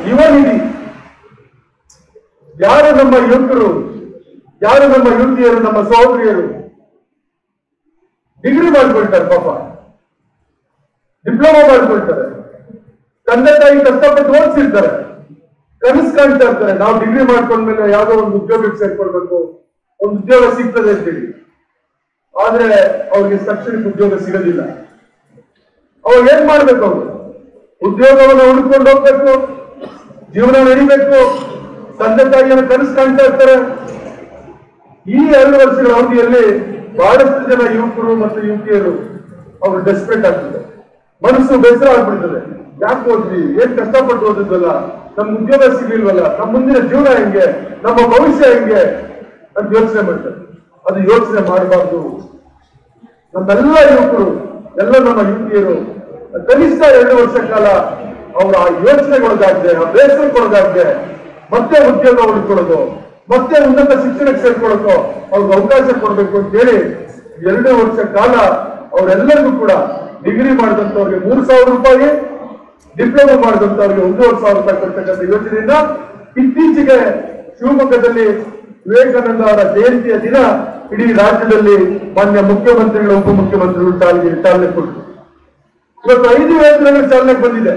ಯುವ ನಿಧಿ ಯಾರು ನಮ್ಮ ಯುವಕರು ಯಾರು ನಮ್ಮ ಯುವತಿಯರು ನಮ್ಮ ಸಹೋದರಿಯರು ಡಿಗ್ರಿ ಮಾಡ್ಕೊಳ್ತಾರೆ ಪಾಪ ಡಿಪ್ಲೊಮಾ ಮಾಡ್ಕೊಳ್ತಾರೆ ತಂದೆ ತಾಯಿ ಕಷ್ಟಪಟ್ಟು ಓದಿಸಿರ್ತಾರೆ ಕನಸು ಕಾಣ್ತಾ ಇರ್ತಾರೆ ನಾವು ಡಿಗ್ರಿ ಮಾಡ್ಕೊಂಡ್ಮೇಲೆ ಯಾವ್ದೋ ಒಂದು ಉದ್ಯೋಗಕ್ಕೆ ಸೇರ್ಕೊಳ್ಬೇಕು ಒಂದು ಉದ್ಯೋಗ ಸಿಗ್ತದೆ ಅಂತೇಳಿ ಆದ್ರೆ ಅವ್ರಿಗೆ ತಕ್ಷಣಕ್ಕೆ ಉದ್ಯೋಗ ಸಿಗೋದಿಲ್ಲ ಅವಾಗ ಏನ್ ಮಾಡ್ಬೇಕು ಅವರು ಉದ್ಯೋಗವನ್ನು ಹುಡುಕೊಂಡು ಹೋಗ್ಬೇಕು ಜೀವನ ನಡಿಬೇಕು ತಂದೆ ತಾಯಿಯನ್ನು ಕನಸು ಕಾಣ್ತಾ ಇರ್ತಾರೆ ಈ ಎರಡು ವರ್ಷಗಳ ಅವಧಿಯಲ್ಲಿ ಬಹಳಷ್ಟು ಜನ ಯುವಕರು ಮತ್ತು ಯುವತಿಯರು ಅವರು ಡೆಸ್ಪರೇಟ್ ಆಗ್ತಿದ್ದಾರೆ ಮನಸ್ಸು ಬೇಸರ ಆಗ್ಬಿಡ್ತದೆ ಯಾಕೆ ಓದ್ವಿ ಏನ್ ಕಷ್ಟಪಟ್ಟು ಓದಿದ್ವಲ್ಲ ನಮ್ಗೆ ಉದ್ಯೋಗ ಸಿಗ್ಲಿಲ್ವಲ್ಲ ನಮ್ಮ ಮುಂದಿನ ಜೀವನ ಹೆಂಗೆ ನಮ್ಮ ಭವಿಷ್ಯ ಹೆಂಗೆ ಅಂತ ಯೋಚನೆ ಮಾಡ್ತಾರೆ ಅದು ಯೋಚನೆ ಮಾಡಬಾರ್ದು ನಮ್ಮೆಲ್ಲ ಯುವಕರು ಎಲ್ಲ ನಮ್ಮ ಯುವತಿಯರು ಕನಿಷ್ಠ ಎರಡು ವರ್ಷ ಕಾಲ ಅವರ ಆ ಯೋಚನೆಗೊಳಗಾಗದೆ ಆ ಬೇಸರಕ್ಕೊಳಗಾಗದೆ ಮತ್ತೆ ಉದ್ಯೋಗ ಹುಡುಕೊಳ್ಳೋದು ಮತ್ತೆ ಉನ್ನತ ಶಿಕ್ಷಣಕ್ಕೆ ಸೇರ್ಕೊಳ್ಳೋದು ಅವ್ರಿಗೆ ಅವಕಾಶ ಕೊಡಬೇಕು ಅಂತ ಹೇಳಿ ಎರಡು ವರ್ಷ ಕಾಲ ಅವರೆಲ್ಲರಿಗೂ ಕೂಡ ಡಿಗ್ರಿ ಮಾಡಿದಂತವ್ರಿಗೆ ಮೂರು ಸಾವಿರ ರೂಪಾಯಿ ಡಿಪ್ಲೊಮಾ ಮಾಡಿದಂತವ್ರಿಗೆ ಒಂದೂವರೆ ಸಾವಿರ ರೂಪಾಯಿ ಕೊಡ್ತಕ್ಕಂಥ ಯೋಜನೆಯನ್ನ ಇತ್ತೀಚೆಗೆ ಶಿವಮೊಗ್ಗದಲ್ಲಿ ವಿವೇಕಾನಂದ ಅವರ ಜಯಂತಿಯ ದಿನ ಇಡೀ ರಾಜ್ಯದಲ್ಲಿ ಮಾನ್ಯ ಮುಖ್ಯಮಂತ್ರಿಗಳು ಉಪಮುಖ್ಯಮಂತ್ರಿಗಳು ಚಾಲನೆ ಚಾಲನೆ ಕೊಟ್ಟರು ಇವತ್ತು ಐದು ಯೋಜನೆಗಳು ಚಾಲನೆಗೆ ಬಂದಿದೆ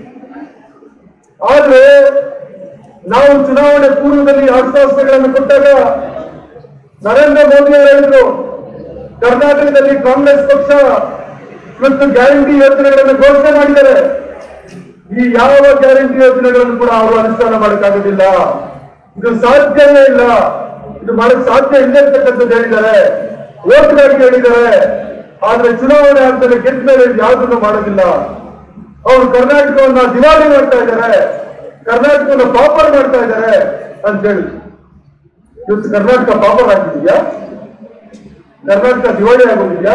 ಆದ್ರೆ ನಾವು ಚುನಾವಣೆ ಪೂರ್ವದಲ್ಲಿ ಆಶ್ವಾಸನೆಗಳನ್ನು ಕೊಟ್ಟಾಗ ನರೇಂದ್ರ ಮೋದಿ ಅವರು ಹೇಳಿದ್ರು ಕರ್ನಾಟಕದಲ್ಲಿ ಕಾಂಗ್ರೆಸ್ ಪಕ್ಷ ಇವತ್ತು ಗ್ಯಾರಂಟಿ ಯೋಜನೆಗಳನ್ನು ಘೋಷಣೆ ಮಾಡಿದ್ದಾರೆ ಈ ಯಾವ ಗ್ಯಾರಂಟಿ ಯೋಜನೆಗಳನ್ನು ಕೂಡ ಅವರು ಅನುಷ್ಠಾನ ಮಾಡಕ್ಕಾಗೋದಿಲ್ಲ ಇದು ಸಾಧ್ಯವೇ ಇಲ್ಲ ಇದು ಮಾಡಕ್ ಸಾಧ್ಯ ಇಲ್ಲ ಅಂತಕ್ಕಂಥದ್ದು ಹೇಳಿದ್ದಾರೆ ಓಟ್ಗಾಗಿ ಹೇಳಿದ್ದಾರೆ ಆದ್ರೆ ಚುನಾವಣೆ ಆಗ್ತದೆ ಗೆದ್ದ ಮೇಲೆ ಯಾವುದನ್ನು ಮಾಡೋದಿಲ್ಲ ಅವರು ಕರ್ನಾಟಕವನ್ನ ದಿವಾಳಿ ಮಾಡ್ತಾ ಇದ್ದಾರೆ ಕರ್ನಾಟಕವನ್ನ ಪಾಪರ್ ಮಾಡ್ತಾ ಇದ್ದಾರೆ ಅಂತ ಹೇಳಿ ಇವತ್ತು ಕರ್ನಾಟಕ ಪಾಪರ್ ಆಗಿದೆಯಾ ಕರ್ನಾಟಕ ದಿವಾಳಿ ಆಗೋದಿದೆಯಾ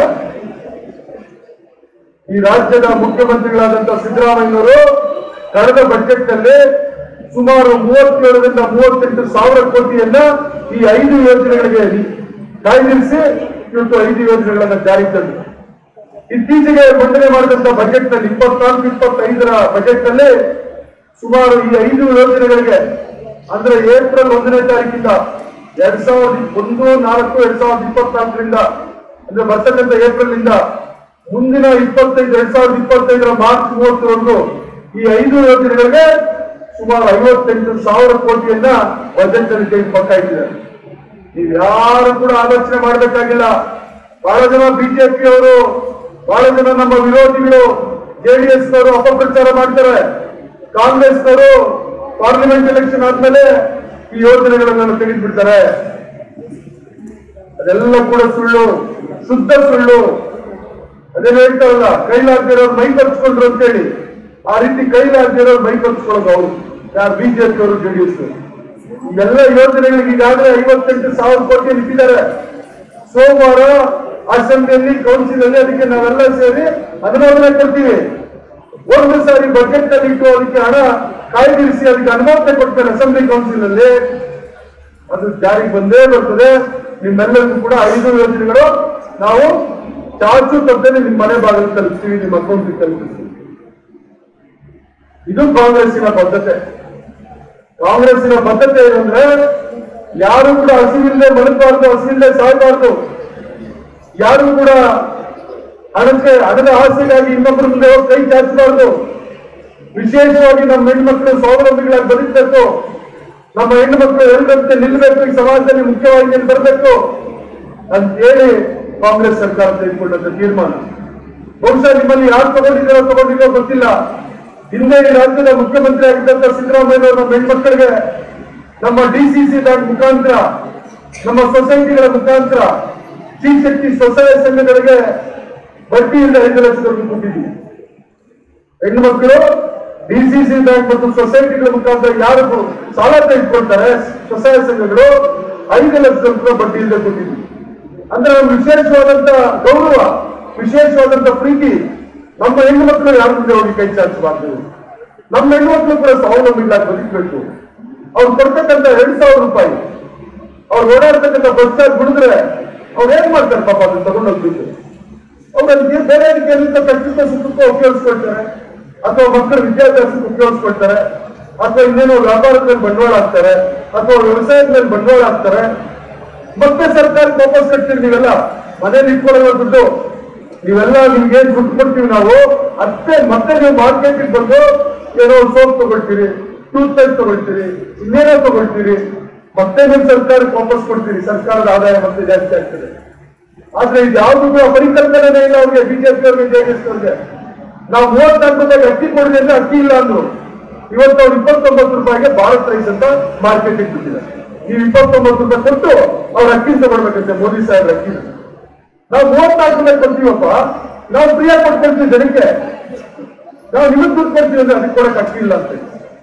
ಈ ರಾಜ್ಯದ ಮುಖ್ಯಮಂತ್ರಿಗಳಾದಂತಹ ಸಿದ್ದರಾಮಯ್ಯನವರು ಕಳೆದ ಬಜೆಟ್ ನಲ್ಲಿ ಸುಮಾರು ಮೂವತ್ತೇಳರಿಂದ ಮೂವತ್ತೆಂಟು ಸಾವಿರ ಕೋಟಿಯನ್ನ ಈ ಐದು ಯೋಜನೆಗಳಿಗೆ ಕಾಯ್ದಿರಿಸಿ ಇವತ್ತು ಐದು ಯೋಜನೆಗಳನ್ನ ಜಾರಿಗೆ ತಂದರು ಇತ್ತೀಚೆಗೆ ಮಂಡನೆ ಮಾಡಿದಂತ ಬಜೆಟ್ ನಲ್ಲಿ ಇಪ್ಪತ್ನಾಲ್ಕು ಇಪ್ಪತ್ತೈದರ ಬಜೆಟ್ ನಲ್ಲಿ ಸುಮಾರು ಈ ಐದು ಯೋಜನೆಗಳಿಗೆ ಅಂದ್ರೆ ಏಪ್ರಿಲ್ ಒಂದನೇ ತಾರೀಕಿಂದ ಎರಡ್ ಸಾವಿರದ ಒಂದು ನಾಲ್ಕು ಎರಡ್ ಸಾವಿರದ ಇಪ್ಪತ್ನಾಲ್ಕರಿಂದ ಅಂದ್ರೆ ಬರ್ತಕ್ಕಂಥ ಏಪ್ರಿಲ್ ಇಂದ ಮುಂದಿನ ಇಪ್ಪತ್ತೈದು ಎರಡ್ ಸಾವಿರದ ಇಪ್ಪತ್ತೈದರ ಮಾರ್ಚ್ ಮೂವತ್ತರವರೆಗೂ ಈ ಐದು ಯೋಜನೆಗಳಿಗೆ ಸುಮಾರು ಐವತ್ತೆಂಟು ಸಾವಿರ ಕೋಟಿಯನ್ನ ಬಜೆಟ್ ಅಲ್ಲಿ ತೆಗೆದುಕೊಳ್ತಾ ಇದ್ದಾರೆ ನೀವು ಯಾರು ಕೂಡ ಆಲೋಚನೆ ಮಾಡಬೇಕಾಗಿಲ್ಲ ಬಹಳ ಜನ ಬಿಜೆಪಿ ಅವರು ಬಹಳ ಜನ ನಮ್ಮ ವಿರೋಧಿಗಳು ಜೆಡಿಎಸ್ ನವರು ಅಪಪ್ರಚಾರ ಮಾಡ್ತಾರೆ ಕಾಂಗ್ರೆಸ್ ನವರು ಪಾರ್ಲಿಮೆಂಟ್ ಎಲೆಕ್ಷನ್ ಆದ್ಮೇಲೆ ಈ ಯೋಜನೆಗಳನ್ನ ತೆಗೆದುಬಿಡ್ತಾರೆ ಅದೆಲ್ಲ ಕೂಡ ಸುಳ್ಳು ಶುದ್ಧ ಸುಳ್ಳು ಅದೇನು ಹೇಳ್ತಾರಲ್ಲ ಕೈಲಾಗ್ದಿರೋರು ಮೈ ಕರ್ಸ್ಕೊಂಡ್ರು ಅಂತೇಳಿ ಆ ರೀತಿ ಕೈಲಾಗ್ದಿರೋರು ಮೈ ಕರ್ಸ್ಕೊಳ್ಳೋದು ಅವರು ಯಾರು ಬಿಜೆಪಿ ಅವರು ಜೆಡಿಎಸ್ ಇವೆಲ್ಲ ಯೋಜನೆಗಳಿಗೆ ಈಗಾಗಲೇ ಐವತ್ತೆಂಟು ಸಾವಿರ ಕೋಟಿ ಇಟ್ಟಿದ್ದಾರೆ ಸೋಮವಾರ ಅಸೆಂಬ್ಲಿಯಲ್ಲಿ ಕೌನ್ಸಿಲ್ ಅಲ್ಲಿ ಅದಕ್ಕೆ ನಾವೆಲ್ಲ ಸೇರಿ ಅನುಮೋದನೆ ಕೊಡ್ತೀವಿ ಒಂದು ಸಾರಿ ಬಜೆಟ್ ಅಲ್ಲಿ ಇಟ್ಟು ಅದಕ್ಕೆ ಹಣ ಕಾಯ್ದಿರಿಸಿ ಅದಕ್ಕೆ ಅನುಮೋದನೆ ಕೊಡ್ತಾರೆ ಅಸೆಂಬ್ಲಿ ಕೌನ್ಸಿಲ್ ಅಲ್ಲಿ ಅದು ಜಾರಿಗೆ ಬಂದೇ ಬರ್ತದೆ ನಿಮ್ಮೆಲ್ಲರಿಗೂ ಕೂಡ ಐದು ಯೋಜನೆಗಳು ನಾವು ಚಾಚು ತಪ್ಪದೆ ನಿಮ್ಮ ಮನೆ ಬಾಗಿಲು ತಲುಪಿಸ್ತೀವಿ ನಿಮ್ಮ ಅಕೌಂಟ್ ತಲುಪಿಸ್ತೀವಿ ಇದು ಕಾಂಗ್ರೆಸ್ಸಿನ ಬದ್ಧತೆ ಕಾಂಗ್ರೆಸ್ಸಿನ ಬದ್ಧತೆ ಏನಂದ್ರೆ ಯಾರು ಕೂಡ ಹಸಿವಿಲ್ಲದೆ ಮಲಗಬಾರ್ದು ಹಸಿವಿಲ್ಲದೆ ಸಾಯಬಾರ್ದು ಯಾರು ಕೂಡ ಹಣಕ್ಕೆ ಹಣದ ಆಸೆಗಾಗಿ ಇನ್ನೊಬ್ಬರ ಮುಂದೆ ಹೋಗಿ ಕೈ ಚಾಚಬಾರ್ದು ವಿಶೇಷವಾಗಿ ನಮ್ಮ ಹೆಣ್ಮಕ್ಳು ಸ್ವಾವಲಂಬಿಗಳಾಗಿ ಬದುಕಬೇಕು ನಮ್ಮ ಹೆಣ್ಣು ಮಕ್ಕಳು ಎಲ್ಲರಂತೆ ನಿಲ್ಲಬೇಕು ಈ ಸಮಾಜದಲ್ಲಿ ಮುಖ್ಯವಾಗಿ ಬರಬೇಕು ಅಂತ ಹೇಳಿ ಕಾಂಗ್ರೆಸ್ ಸರ್ಕಾರ ತೆಗೆದುಕೊಂಡಂತ ತೀರ್ಮಾನ ಬಹುಶಃ ನಿಮ್ಮಲ್ಲಿ ಯಾರು ತಗೊಂಡಿದ್ದಾರೋ ತಗೊಂಡಿರೋ ಗೊತ್ತಿಲ್ಲ ಹಿಂದೆ ಈ ರಾಜ್ಯದ ಮುಖ್ಯಮಂತ್ರಿ ಆಗಿದ್ದಂತ ಸಿದ್ದರಾಮಯ್ಯನವರು ನಮ್ಮ ಹೆಣ್ಮಕ್ಕಳಿಗೆ ನಮ್ಮ ಡಿಸಿಸಿ ಬ್ಯಾಂಕ್ ಮುಖಾಂತರ ನಮ್ಮ ಸೊಸೈಟಿಗಳ ಮುಖಾಂತರ ಶ್ರೀ ಶಕ್ತಿ ಸ್ವಸಹಾಯ ಸಂಘಗಳಿಗೆ ಬಡ್ಡಿಯಿಂದ ಐದು ಲಕ್ಷದವರೆಗೂ ಕೊಟ್ಟಿದ್ದೀವಿ ಹೆಣ್ಣು ಮಕ್ಕಳು ಡಿಸಿಸಿ ಬ್ಯಾಂಕ್ ಮತ್ತು ಸೊಸೈಟಿಗಳ ಮುಖಾಂತರ ಯಾರು ಸಾಲ ತೆಗೆದುಕೊಳ್ತಾರೆ ಸ್ವಸಹಾಯ ಸಂಘಗಳು ಐದು ಲಕ್ಷ ರೂಪಾಯಿ ಬಡ್ಡಿ ಇಲ್ಲದೆ ಕೊಟ್ಟಿದ್ವಿ ಅಂದ್ರೆ ಒಂದು ವಿಶೇಷವಾದಂತ ಗೌರವ ವಿಶೇಷವಾದಂತ ಪ್ರೀತಿ ನಮ್ಮ ಹೆಣ್ಣು ಮಕ್ಕಳು ಯಾರ ಮುಂದೆ ಹೋಗಿ ಕೈ ಚಾಚಬಾರ್ದು ನಮ್ಮ ಹೆಣ್ಣು ಮಕ್ಕಳು ಕೂಡ ಸ್ವಾವಲಂಬಿಗಳಾಗಿ ಬದುಕಬೇಕು ಅವ್ರು ಕೊಡ್ತಕ್ಕಂತ ಎರಡ್ ಸಾವಿರ ರೂಪಾಯಿ ಅವ್ರು ಓಡಾಡ್ತಕ್ಕಂಥ ಬಸ್ ಚಾರ್ಜ್ ಬಿಡಿದ್ರೆ ಅವ್ರು ಏನ್ ಮಾಡ್ತಾರೆ ಪಾಪ ಅದನ್ನ ತಗೊಂಡೋಗ್ಬಿಟ್ಟು ಅವ್ರು ಅದಕ್ಕೆ ಬೇರೆ ರೀತಿಯಲ್ಲಿ ಕಷ್ಟಕ್ಕೆ ಸುಖಕ್ಕೆ ಉಪಯೋಗಿಸ್ಕೊಳ್ತಾರೆ ಅಥವಾ ಮಕ್ಕಳ ವಿದ್ಯಾಭ್ಯಾಸಕ್ಕೆ ಉಪಯೋಗಿಸ್ಕೊಳ್ತಾರೆ ಅಥವಾ ಇನ್ನೇನೋ ವ್ಯಾಪಾರದ ಮೇಲೆ ಬಂಡವಾಳ ಹಾಕ್ತಾರೆ ಅಥವಾ ವ್ಯವಸಾಯದ ಮೇಲೆ ಬಂಡವಾಳ ಹಾಕ್ತಾರೆ ಮತ್ತೆ ಸರ್ಕಾರಕ್ಕೆ ವಾಪಸ್ ಕಟ್ತೀರಿ ನೀವೆಲ್ಲ ಮನೇಲಿ ಇಟ್ಕೊಳ್ಳೋ ದುಡ್ಡು ನೀವೆಲ್ಲ ನಿಮ್ಗೆ ಏನ್ ದುಡ್ಡು ಕೊಡ್ತೀವಿ ನಾವು ಅಷ್ಟೇ ಮತ್ತೆ ನೀವು ಮಾರ್ಕೆಟಿಗೆ ಬಂದು ಏನೋ ಸೋಪ್ ತಗೊಳ್ತೀರಿ ಟೂತ್ ಪೇಸ್ಟ್ ತಗೊಳ್ತೀರಿ ಇನ್ನೇನೋ ತಗೊಳ್ತೀರಿ ಮತ್ತೆ ನೀವು ಸರ್ಕಾರಕ್ಕೆ ವಾಪಸ್ ಕೊಡ್ತೀರಿ ಸರ್ಕಾರದ ಆದಾಯ ಮತ್ತೆ ಜಾಸ್ತಿ ಆಗ್ತದೆ ಆದ್ರೆ ಇದು ಯಾವ್ದು ಪರಿಕಲ್ಪನೆ ಇಲ್ಲ ಅವ್ರಿಗೆ ಬಿಜೆಪಿ ಅವ್ರಿಗೆ ಜೆಡಿಎಸ್ ಅವ್ರಿಗೆ ನಾವು ಮೂವತ್ನಾಲ್ಕು ರೂಪಾಯಿ ಅಕ್ಕಿ ಕೊಡಿದೆ ಅಂದ್ರೆ ಅಕ್ಕಿ ಇಲ್ಲ ಅಂದ್ರು ಇವತ್ತು ಅವ್ರು ಇಪ್ಪತ್ತೊಂಬತ್ತು ರೂಪಾಯಿಗೆ ಭಾರತ್ ರೈಸ್ ಅಂತ ಮಾರ್ಕೆಟಿಗೆ ಬಿಟ್ಟಿದ್ದಾರೆ ನೀವು ಇಪ್ಪತ್ತೊಂಬತ್ತು ರೂಪಾಯಿ ಕೊಟ್ಟು ಅವ್ರ ಅಕ್ಕಿ ತಗೊಳ್ಬೇಕಂತೆ ಮೋದಿ ಸಾಹೇಬ್ರ ಅಕ್ಕಿನ ನಾವು ಮೂವತ್ನಾಲ್ಕು ರೂಪಾಯಿ ಕೊಡ್ತೀವಪ್ಪ ನಾವು ಫ್ರೀ ಆಗಿ ಕೊಟ್ಕೊಳ್ತೀವಿ ಜನಕ್ಕೆ ನಾವು ನಿಮಗೆ ದುಡ್ಡು ಕೊಡ್ತೀವಿ ಅಂದ್ರೆ ಅದಕ್ಕೆ ಕೊಡಕ್ ಅಕ್ಕಿ ಇಲ್ಲ ಅಂತ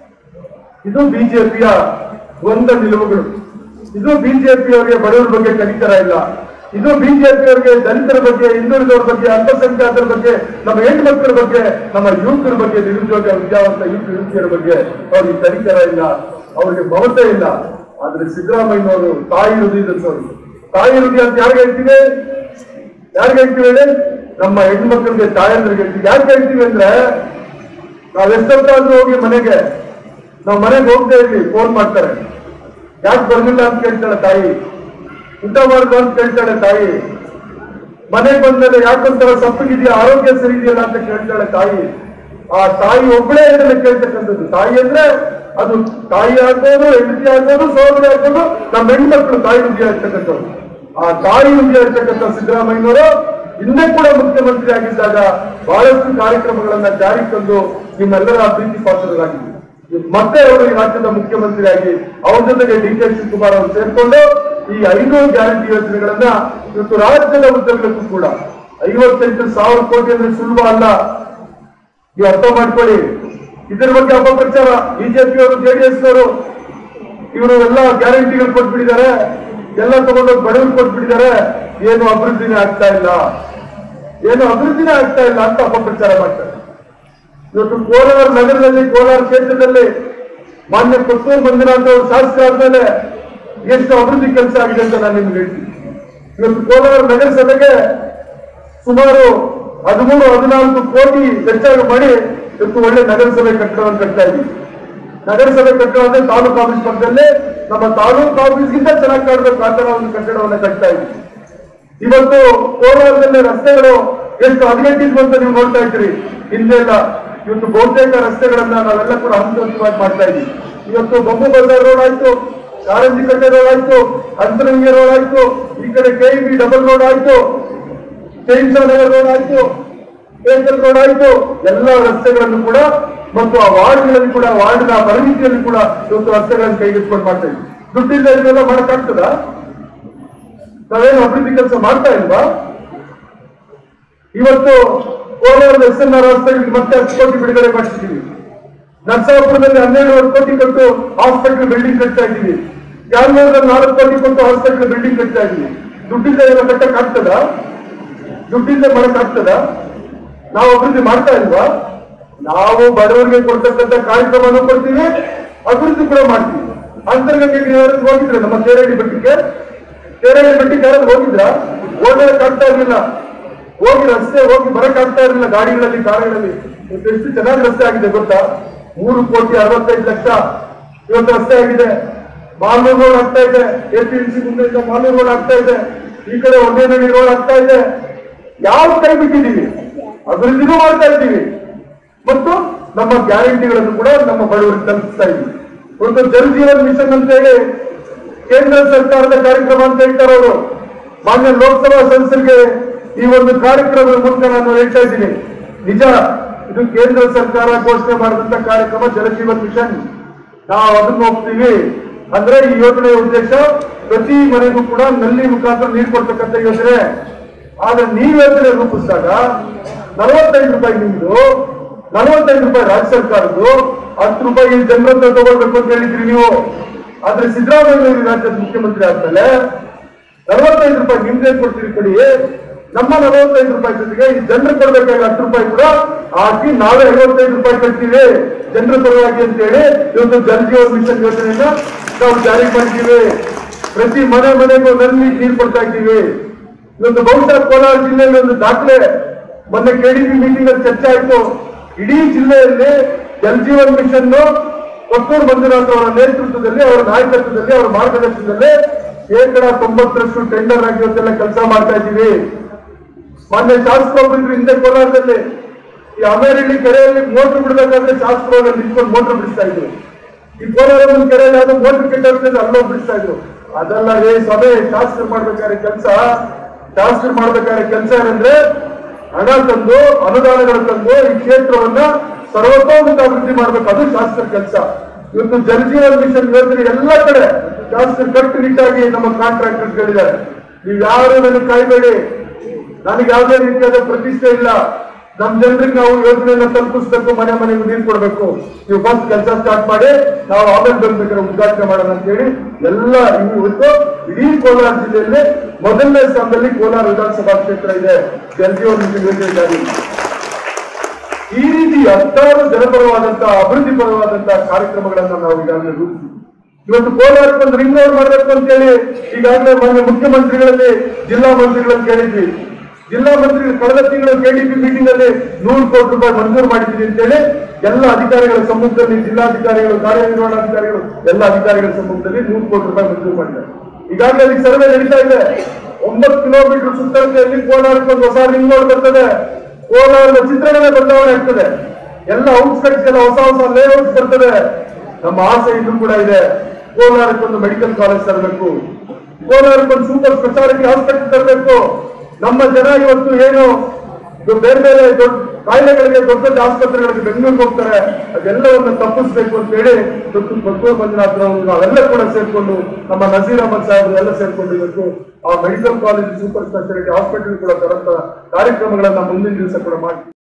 ಇದು ಬಿಜೆಪಿಯ ದ್ವಂದ್ವ ನಿಲುವುಗಳು ಇದು ಬಿಜೆಪಿ ಅವರಿಗೆ ಬಡವರ ಬಗ್ಗೆ ಕನಿಕರ ಇಲ್ಲ ಇದು ಬಿಜೆಪಿ ಅವರಿಗೆ ದಲಿತರ ಬಗ್ಗೆ ಹಿಂದುಳಿದವರ ಬಗ್ಗೆ ಅಲ್ಪಸಂಖ್ಯಾತರ ಬಗ್ಗೆ ನಮ್ಮ ಹೆಣ್ಮಕ್ಳ ಬಗ್ಗೆ ನಮ್ಮ ಯುವಕರ ಬಗ್ಗೆ ನಿರುದ್ಯೋಗ ವಿದ್ಯಾವಂತ ಯುವಕ ಯುವತಿಯರ ಬಗ್ಗೆ ಅವ್ರಿಗೆ ಕನಿಕರ ಇಲ್ಲ ಅವ್ರಿಗೆ ಮಮತೆ ಇಲ್ಲ ಆದ್ರೆ ಸಿದ್ದರಾಮಯ್ಯನವರು ತಾಯಿ ಹೃದಯದವರು ತಾಯಿ ಹೃದಯ ಅಂತ ಯಾರಿಗೆ ಹೇಳ್ತೀವಿ ಯಾರಿಗೆ ಹೇಳ್ತೀವಿ ಹೇಳಿ ನಮ್ಮ ಹೆಣ್ಮಕ್ಳಿಗೆ ತಾಯಂದ್ರಿಗೆ ಹೇಳ್ತೀವಿ ಯಾಕೆ ಹೇಳ್ತೀವಿ ಅಂದ್ರೆ ನಾವ್ ಎಷ್ಟೊತ್ತಾದ್ರೂ ಹೋಗಿ ಮನೆಗೆ ನಾವ್ ಮನೆಗೆ ಹೋಗ್ತಾ ಇರ್ಲಿ ಫೋನ್ ಮಾಡ್ತಾರೆ ಯಾಕೆ ಬರ್ಲಿಲ್ಲ ಅಂತ ಕೇಳ್ತಾಳೆ ತಾಯಿ ಊಟ ಮಾಡುದು ಅಂತ ಕೇಳ್ತಾಳೆ ತಾಯಿ ಮನೆಗೆ ಬಂದ್ಮೇಲೆ ಯಾಕೊಂಥರ ಸಪ್ಪಗಿದೆಯಾ ಆರೋಗ್ಯ ಸರಿ ಇದೆಯಲ್ಲ ಅಂತ ಕೇಳ್ತಾಳೆ ತಾಯಿ ಆ ತಾಯಿ ಒಬ್ಬಳೇ ಇದನ್ನ ಕೇಳ್ತಕ್ಕಂಥದ್ದು ತಾಯಿ ಅಂದ್ರೆ ಅದು ತಾಯಿ ಆಗ್ಬೋದು ಹೆಂಡತಿ ಆಗ್ಬೋದು ಸೋದರಿ ಆಗ್ಬೋದು ನಮ್ಮ ಹೆಣ್ಮಕ್ಳು ತಾಯಿ ಹೃದಯ ಇರ್ತಕ್ಕಂಥವ್ರು ಆ ತಾಯಿ ಹೃದಯ ಇರ್ತಕ್ಕಂಥ ಸಿದ್ದರಾಮಯ್ಯನವರು ಹಿಂದೆ ಕೂಡ ಮುಖ್ಯಮಂತ್ರಿ ಆಗಿದ್ದಾಗ ಬಹಳಷ್ಟು ಕಾರ್ಯಕ್ರಮಗಳನ್ನ ಜಾರಿಗೆ ತಂದು ನಿಮ್ಮೆಲ್ಲರ ಪ್ರೀತಿ ಪಾತ್ರರಾಗಿದ್ದರು ಮತ್ತೆ ಅವರು ಈ ರಾಜ್ಯದ ಮುಖ್ಯಮಂತ್ರಿ ಆಗಿ ಅವ್ರ ಜೊತೆಗೆ ಡಿ ಕೆ ಶಿವಕುಮಾರ್ ಅವರು ಸೇರ್ಕೊಂಡು ಈ ಐದು ಗ್ಯಾರಂಟಿ ಯೋಜನೆಗಳನ್ನ ಇವತ್ತು ರಾಜ್ಯದ ಉದ್ಯೋಗಕ್ಕೂ ಕೂಡ ಐವತ್ತೆಂಟು ಸಾವಿರ ಕೋಟಿ ಅಂದ್ರೆ ಸುಲಭ ಅಲ್ಲ ನೀವು ಅರ್ಥ ಮಾಡ್ಕೊಳ್ಳಿ ಇದರ ಬಗ್ಗೆ ಅಪಪ್ರಚಾರ ಬಿಜೆಪಿ ಅವರು ಜೆಡಿಎಸ್ ಅವರು ಇವರು ಎಲ್ಲ ಗ್ಯಾರಂಟಿಗಳು ಕೊಟ್ಬಿಟ್ಟಿದ್ದಾರೆ ಎಲ್ಲ ತಗೊಂಡೋಗಿ ಬಡವರು ಕೊಟ್ಬಿಟ್ಟಿದ್ದಾರೆ ಏನು ಅಭಿವೃದ್ಧಿನೇ ಆಗ್ತಾ ಇಲ್ಲ ಏನು ಅಭಿವೃದ್ಧಿನೇ ಆಗ್ತಾ ಇಲ್ಲ ಅಂತ ಅಪಪ್ರಚಾರ ಮಾಡ್ತಾರೆ ಇವತ್ತು ಕೋಲಾರ ನಗರದಲ್ಲಿ ಕೋಲಾರ ಕ್ಷೇತ್ರದಲ್ಲಿ ಮಾನ್ಯ ಪುತ್ತೂರು ಮಂಜುನಾಥ್ ಅವರು ಶಾಸಕರಾದ್ಮೇಲೆ ಎಷ್ಟು ಅಭಿವೃದ್ಧಿ ಕೆಲಸ ಆಗಿದೆ ಅಂತ ನಾನು ನಿಮ್ಗೆ ಹೇಳ್ತೀನಿ ಇವತ್ತು ಕೋಲಾರ ನಗರಸಭೆಗೆ ಸುಮಾರು ಹದಿಮೂರು ಹದಿನಾಲ್ಕು ಕೋಟಿ ವೆಚ್ಚ ಮಾಡಿ ಇವತ್ತು ಒಳ್ಳೆ ನಗರಸಭೆ ಕಟ್ಟಡವನ್ನು ಕಟ್ತಾ ಇದ್ದೀವಿ ನಗರಸಭೆ ಕಟ್ಟಡ ಅಂದ್ರೆ ತಾಲೂಕು ಆಫೀಸ್ ಪಕ್ಕದಲ್ಲಿ ನಮ್ಮ ತಾಲೂಕು ಆಫೀಸ್ಗಿಂತ ಚೆನ್ನಾಗಿ ಕಾಣಬೇಕು ಆ ತರ ಒಂದು ಕಟ್ಟಡವನ್ನು ಕಟ್ತಾ ಇದ್ದೀವಿ ಇವತ್ತು ಕೋಲಾರದಲ್ಲಿ ರಸ್ತೆಗಳು ಎಷ್ಟು ಹದಗೆಟ್ಟಿದ್ವು ಅಂತ ನೀವು ನೋಡ್ತಾ ಇದ್ದೀರಿ ಹಿಂದೆಲ್ಲ ಇವತ್ತು ಬಹುತೇಕ ರಸ್ತೆಗಳನ್ನ ನಾವೆಲ್ಲ ಕೂಡ ಹಂತ ಹಂತವಾಗಿ ಮಾಡ್ತಾ ಇದ್ದೀವಿ ಇವತ್ತು ಬೊಂಬು ಬಜಾರ್ ರೋಡ್ ಆಯ್ತು ಕಾರಂಜಿ ಕಟ್ಟೆ ರೋಡ್ ಆಯ್ತು ಅಂತರಂಗಿ ರೋಡ್ ಆಯ್ತು ಈ ಕಡೆ ಕೆ ಬಿ ಡಬಲ್ ರೋಡ್ ಆಯ್ತು ಚೈನ್ಸಾ ನಗರ್ ರೋಡ್ ಆಯ್ತು ಏಕಲ್ ರೋಡ್ ಆಯ್ತು ಎಲ್ಲ ರಸ್ತೆಗಳನ್ನು ಕೂಡ ಮತ್ತು ಆ ವಾರ್ಡ್ಗಳಲ್ಲಿ ಕೂಡ ವಾರ್ಡ್ನ ಪರಿಮಿತಿಯಲ್ಲಿ ಕೂಡ ಇವತ್ತು ರಸ್ತೆಗಳನ್ನು ಕೈಗೆತ್ಕೊಂಡು ಮಾಡ್ತಾ ಇದ್ವಿ ದುಡ್ಡಿಲ್ಲ ಇದೆಲ್ಲ ಮಾಡಕ್ಕಾಗ್ತದಾ ನಾವೇನು ಅಭಿವೃದ್ಧಿ ಕೆಲಸ ಮಾಡ್ತಾ ಇಲ್ವಾ ಇವತ್ತು ಕೋಲಾರದ ಎಸ್ ಎನ್ ಆರ್ ಹಾಸ್ಪಿಟಲ್ ಮತ್ತೆ ಹತ್ತು ಕೋಟಿ ಬಿಡುಗಡೆ ಮಾಡಿಸಿದ್ದೀವಿ ನರಸಾಪುರದಲ್ಲಿ ಹನ್ನೆರಡುವರೆ ಕೋಟಿ ಕೊಟ್ಟು ಹಾಸ್ಪಿಟಲ್ ಬಿಲ್ಡಿಂಗ್ ಕಟ್ತಾ ಇದ್ದೀವಿ ಕ್ಯಾನ್ವರ್ದಲ್ಲಿ ನಾಲ್ಕು ಕೋಟಿ ಕೊಟ್ಟು ಹಾಸ್ಪಿಟಲ್ ಬಿಲ್ಡಿಂಗ್ ಕಟ್ತಾ ಇದ್ದೀವಿ ದುಡ್ಡಿಂದ ಏನೋ ಕಟ್ಟಕ್ ಆಗ್ತದ ದುಡ್ಡಿಂದ ಮಾಡಕ್ ಆಗ್ತದ ನಾವು ಅಭಿವೃದ್ಧಿ ಮಾಡ್ತಾ ಇಲ್ವಾ ನಾವು ಬಡವರಿಗೆ ಕೊಡ್ತಕ್ಕಂಥ ಕಾರ್ಯಕ್ರಮನೂ ಕೊಡ್ತೀವಿ ಅಭಿವೃದ್ಧಿ ಕೂಡ ಮಾಡ್ತೀವಿ ಅಂತರ್ಗಂಗೆಗೆ ಯಾರಾದ್ರೂ ಹೋಗಿದ್ರೆ ನಮ್ಮ ಕೇರಳಿ ಬೆಟ್ಟಕ್ಕೆ ಕೇರಳಿ ಬೆಟ್ಟಕ್ಕೆ ಯಾರಾದ್ರೂ ಹೋಗಿದ್ರ ಓಡಾಡಕ್ ಆಗ್ತಾ ಇರ್ಲಿಲ್ಲ ಹೋಗಿ ರಸ್ತೆ ಹೋಗಿ ಬರಕ್ ಆಗ್ತಾ ಇರಲಿಲ್ಲ ಗಾಡಿಗಳಲ್ಲಿ ಕಾರುಗಳಲ್ಲಿ ಇವತ್ತು ಎಷ್ಟು ಚೆನ್ನಾಗಿ ರಸ್ತೆ ಆಗಿದೆ ಗೊತ್ತಾ ಮೂರು ಕೋಟಿ ಅರವತ್ತೈದು ಲಕ್ಷ ಇವತ್ತು ರಸ್ತೆ ಆಗಿದೆ ಮಾಲೂರು ರೋಡ್ ಆಗ್ತಾ ಇದೆ ಎಪಿಎಂಸಿ ಮುಂದೆಯಿಂದ ಮಾಲೂರು ರೋಡ್ ಆಗ್ತಾ ಇದೆ ಈ ಕಡೆ ಒಂದೇನಹಳ್ಳಿ ರೋಡ್ ಆಗ್ತಾ ಇದೆ ಯಾವ ಕೈ ಬಿಟ್ಟಿದ್ದೀವಿ ಅಭಿವೃದ್ಧಿನೂ ಮಾಡ್ತಾ ಇದ್ದೀವಿ ಮತ್ತು ನಮ್ಮ ಗ್ಯಾರಂಟಿಗಳನ್ನು ಕೂಡ ನಮ್ಮ ಬಡವರಿಗೆ ತಲುಪಿಸ್ತಾ ಇದ್ದೀವಿ ಒಂದು ಜಲ್ ಜೀವನ್ ಮಿಷನ್ ಅಂತ ಹೇಳಿ ಕೇಂದ್ರ ಸರ್ಕಾರದ ಕಾರ್ಯಕ್ರಮ ಅಂತ ಹೇಳ್ತಾರೆ ಅವರು ಮಾನ್ಯ ಲೋಕಸಭಾ ಸದಸ್ಯರಿಗೆ ಈ ಒಂದು ಕಾರ್ಯಕ್ರಮದ ಮೂಲಕ ನಾನು ಹೇಳ್ತಾ ಇದ್ದೀನಿ ನಿಜ ಇದು ಕೇಂದ್ರ ಸರ್ಕಾರ ಘೋಷಣೆ ಮಾಡಿದಂತ ಕಾರ್ಯಕ್ರಮ ಜಲಜೀವನ್ ಮಿಷನ್ ನಾವು ಅದನ್ನು ಒಪ್ತೀವಿ ಅಂದ್ರೆ ಈ ಯೋಜನೆಯ ಉದ್ದೇಶ ಪ್ರತಿ ಮನೆಗೂ ಕೂಡ ನಲ್ಲಿ ಮುಖಾಂತರ ನೀರು ಕೊಡ್ತಕ್ಕಂಥ ಯೋಜನೆ ಆದ್ರೆ ನೀವು ಯೋಜನೆ ರೂಪಿಸಿದಾಗ ನಲವತ್ತೈದು ರೂಪಾಯಿ ನಿಮ್ದು ನಲವತ್ತೈದು ರೂಪಾಯಿ ರಾಜ್ಯ ಸರ್ಕಾರದ್ದು ಹತ್ತು ರೂಪಾಯಿ ಜನರ ಹತ್ರ ತಗೊಳ್ಬೇಕು ಅಂತ ಹೇಳಿದ್ರಿ ನೀವು ಆದ್ರೆ ಸಿದ್ದರಾಮಯ್ಯ ಈ ರಾಜ್ಯದ ಮುಖ್ಯಮಂತ್ರಿ ಆದ್ಮೇಲೆ ನಲವತ್ತೈದು ರೂಪಾಯಿ ನಿಮ್ದೇ ಕೊಡ್ತೀರಿ ಕೊಡಿ ನಮ್ಮ ನಲವತ್ತೈದು ರೂಪಾಯಿ ಜೊತೆಗೆ ಈ ಜನರು ಕೊಡ್ಬೇಕಾಗಿ ಹತ್ತು ರೂಪಾಯಿ ಕೂಡ ಹಾಕಿ ನಾವೇ ಐವತ್ತೈದು ರೂಪಾಯಿ ಕಟ್ತೀವಿ ಜನರ ಪರವಾಗಿ ಅಂತ ಹೇಳಿ ಇವತ್ತು ಜಲ್ ಜೀವನ್ ಮಿಷನ್ ಯೋಜನೆಯನ್ನ ನಾವು ಜಾರಿ ಮಾಡಿದ್ದೀವಿ ಪ್ರತಿ ಮನೆ ಮನೆಗೂ ನಲ್ಲಿ ನೀರು ಕೊಡ್ತಾ ಇದ್ದೀವಿ ಇವತ್ತು ಬಹುಶಃ ಕೋಲಾರ ಜಿಲ್ಲೆಯಲ್ಲಿ ಒಂದು ದಾಖಲೆ ಮೊನ್ನೆ ಕೆಡಿಪಿ ಮೀಟಿಂಗ್ ಅಲ್ಲಿ ಚರ್ಚೆ ಆಯ್ತು ಇಡೀ ಜಿಲ್ಲೆಯಲ್ಲಿ ಜಲ್ ಜೀವನ್ ಮಿಷನ್ ಕೊತ್ತೂರು ಮಂಜುನಾಥ್ ಅವರ ನೇತೃತ್ವದಲ್ಲಿ ಅವರ ನಾಯಕತ್ವದಲ್ಲಿ ಅವರ ಮಾರ್ಗದರ್ಶನದಲ್ಲಿ ಶೇಕಡ ತೊಂಬತ್ತರಷ್ಟು ಟೆಂಡರ್ ಆಗಿ ಇವತ್ತೆಲ್ಲ ಕೆಲಸ ಮಾಡ್ತಾ ಇದ್ದೀವಿ ಮೊನ್ನೆ ಶಾಸಕರೊಬ್ಬರು ಹಿಂದೆ ಕೋಲಾರದಲ್ಲಿ ಈ ಅಮೇರಳ್ಳಿ ಕೆರೆಯಲ್ಲಿ ಮೋಟರ್ ಬಿಡಬೇಕಾದ್ರೆ ಶಾಸಕರು ನಿಂತ್ಕೊಂಡು ಮೋಟರ್ ಬಿಡಿಸ್ತಾ ಇದ್ರು ಈ ಕೋಲಾರ ಒಂದು ಕೆರೆಯಲ್ಲಿ ಯಾವ್ದೋ ಮೋಟರ್ ಕೆಟ್ಟಿರ್ತದೆ ಅಲ್ಲೋಗಿ ಬಿಡಿಸ್ತಾ ಇದ್ರು ಅದೆಲ್ಲ ರೇ ಸಭೆ ಶಾಸಕರು ಮಾಡ್ಬೇಕಾದ್ರೆ ಕೆಲಸ ಶಾಸಕರು ಮಾಡ್ಬೇಕಾದ್ರೆ ಕೆಲಸ ಏನಂದ್ರೆ ಹಣ ತಂದು ಅನುದಾನಗಳು ತಂದು ಈ ಕ್ಷೇತ್ರವನ್ನ ಸರ್ವತೋಮುಖ ಅಭಿವೃದ್ಧಿ ಮಾಡ್ಬೇಕು ಅದು ಶಾಸಕರ ಕೆಲಸ ಇವತ್ತು ಜಲಜೀವನ್ ಮಿಷನ್ ಯೋಜನೆ ಎಲ್ಲ ಕಡೆ ಶಾಸಕರು ಕಟ್ಟುನಿಟ್ಟಾಗಿ ನಮ್ಮ ಕಾಂಟ್ರಾಕ್ಟರ್ಸ್ ಗಳಿದ್ದಾರೆ ನೀವು ಯಾರು ನನಗೆ ಕಾಯ್ಬೇಡಿ ನನಗೆ ಯಾವುದೇ ರೀತಿಯಾದ ಪ್ರತಿಷ್ಠೆ ಇಲ್ಲ ನಮ್ ಜನರಿಗೆ ನಾವು ಯೋಜನೆಯನ್ನ ತಲುಪಿಸ್ಬೇಕು ಮನೆ ಮನೆಗೆ ನೀರು ಕೊಡ್ಬೇಕು ನೀವು ಫಸ್ಟ್ ಕೆಲಸ ಸ್ಟಾರ್ಟ್ ಮಾಡಿ ನಾವು ಆಮೇಲೆ ಬರ್ಬೇಕಾದ್ರೆ ಉದ್ಘಾಟನೆ ಮಾಡೋಣ ಅಂತ ಹೇಳಿ ಎಲ್ಲ ಇವತ್ತು ಇಡೀ ಕೋಲಾರ ಜಿಲ್ಲೆಯಲ್ಲಿ ಮೊದಲನೇ ಸ್ಥಾನದಲ್ಲಿ ಕೋಲಾರ ವಿಧಾನಸಭಾ ಕ್ಷೇತ್ರ ಇದೆ ಜಲಜೀವನ್ ಮಿಷನ್ ಯೋಜನೆ ಜಾರಿ ಈ ರೀತಿ ಹತ್ತಾರು ಜನಪರವಾದಂತಹ ಅಭಿವೃದ್ಧಿ ಪರವಾದಂತಹ ಕಾರ್ಯಕ್ರಮಗಳನ್ನ ನಾವು ಈಗಾಗಲೇ ರೂಪಿಸಿದ್ವಿ ಇವತ್ತು ಕೋಲಾರಕ್ಕೆ ಒಂದು ರಿಂಗ್ ರೋಡ್ ಮಾಡಬೇಕು ಅಂತ ಹೇಳಿ ಈಗಾಗಲೇ ಮಾನ್ಯ ಮುಖ್ಯಮಂತ್ರಿಗಳಲ್ಲಿ ಜಿಲ್ಲಾ ಮಂತ್ರಿಗಳಲ್ಲಿ ಕೇಳಿದ್ವಿ ಜಿಲ್ಲಾ ಮಂತ್ರಿಗಳು ಕಳೆದ ತಿಂಗಳು ಕೆಡಿಪಿ ಮೀಟಿಂಗ್ ಅಲ್ಲಿ ನೂರು ಕೋಟಿ ರೂಪಾಯಿ ಮಂಜೂರು ಮಾಡಿದ್ದೀವಿ ಅಂತ ಹೇಳಿ ಎಲ್ಲ ಅಧಿಕಾರಿಗಳ ಸಮ್ಮುಖದಲ್ಲಿ ಜಿಲ್ಲಾಧಿಕಾರಿಗಳು ಕಾರ್ಯನಿರ್ವಹಣಾಧಿಕಾರಿಗಳು ಎಲ್ಲ ಅಧಿಕಾರಿಗಳ ಸಮ್ಮುಖದಲ್ಲಿ ನೂರು ಕೋಟಿ ರೂಪಾಯಿ ಮಂಜೂರು ಮಾಡಿದ್ದಾರೆ ಈಗಾಗಲೇ ಅದಕ್ಕೆ ಸರ್ವೆ ನಡೀತಾ ಇದೆ ಒಂಬತ್ತು ಕಿಲೋಮೀಟರ್ ಸುತ್ತಳತೆಯಲ್ಲಿ ಕೋಲಾರಕ್ಕೆ ಒಂದು ಹೊಸ ರಿಂಗ್ ರೋಡ್ ಬರ್ತದೆ ಕೋಲಾರದ ಚಿತ್ರಣವೇ ಬದಲಾವಣೆ ಆಗ್ತದೆ ಎಲ್ಲ ಔಟ್ಸ್ಕಟ್ಸ್ ಎಲ್ಲ ಹೊಸ ಹೊಸ ಲೇಔಟ್ಸ್ ಬರ್ತದೆ ನಮ್ಮ ಆಸೆ ಇನ್ನೂ ಕೂಡ ಇದೆ ಕೋಲಾರಕ್ಕೊಂದು ಮೆಡಿಕಲ್ ಕಾಲೇಜ್ ತರಬೇಕು ಕೋಲಾರಕ್ಕೊಂದು ಸೂಪರ್ ಸ್ಪೆಷಾಲಿಟಿ ಹಾಸ್ಪಿಟಲ್ ತರಬೇಕು ನಮ್ಮ ಜನ ಇವತ್ತು ಏನು ಇದು ಬೇರೆ ಬೇರೆ ದೊಡ್ಡ ಕಾಯಿಲೆಗಳಿಗೆ ದೊಡ್ಡ ದೊಡ್ಡ ಆಸ್ಪತ್ರೆಗಳಿಗೆ ಬೆಂಗಳೂರಿಗೆ ಹೋಗ್ತಾರೆ ಅದೆಲ್ಲವನ್ನು ತಪ್ಪಿಸ್ಬೇಕು ಅಂತ ಹೇಳಿ ಇವತ್ತು ಕೊತ್ತೂರು ಮಂಜುನಾಥ್ ನಾವೆಲ್ಲ ಕೂಡ ಸೇರ್ಕೊಂಡು ನಮ್ಮ ನಜೀರ್ ಅಹಮದ್ ಸಾಹೇಬ್ ಎಲ್ಲ ಸೇರ್ಕೊಂಡು ಇವತ್ತು ಆ medical college super speciality hospital ಕೂಡ ತರಂತ ಕಾರ್ಯಕ್ರಮಗಳನ್ನ ಮುಂದಿನ ದಿವಸ ಕೂಡ ಮಾಡ್ತೀವಿ